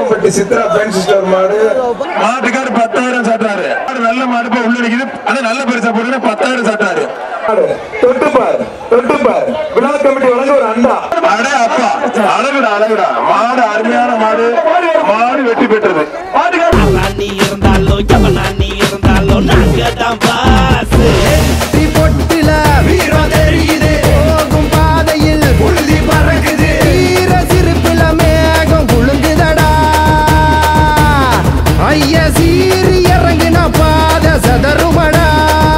விளாக்கம்பட்டி Chitra fancy store மாடு மாட்டுக்காரு பத்தாயிரம் சாட்டாரு மாடு நல்ல மாடு போய் உள்ள நிக்குது அது நல்ல பெருசா போடுங்க பத்தாயிரம் சாட்டாரு மாடு தொட்டுப்பார் தொட்டுப்பார் விளாக்கம்பட்டி வழங்க ஒரு அண்டா அடே அப்பா அழகுடா அழகுடா மாடு அருமையான மாடு மாடு வெற்றி பெற்றது மாட்டுக்காரு நீ இருந்தாலும் எவனா நீ இருந்தாலும் நாங்க தான் பாஸ் பொட்டில வீரம் தெரியுது போகும் பாதையில் புழுதி பறக்குது வீர சிரிப்புல மேகம் குழுங்குதடா ஐய சீறி இறங்குன பாத சதறுமடா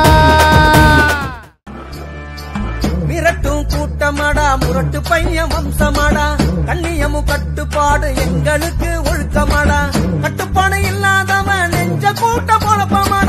மிரட்டும் கூட்டமாடா முரட்டு பையன் வம்சமாடா கண்ணியமும் கட்டுப்பாடு எங்களுக்கு ஒழுக்கமாடா கட்டுப்பாடு இல்லாதவன் நெஞ்ச கூட்ட பொழப்பமாடா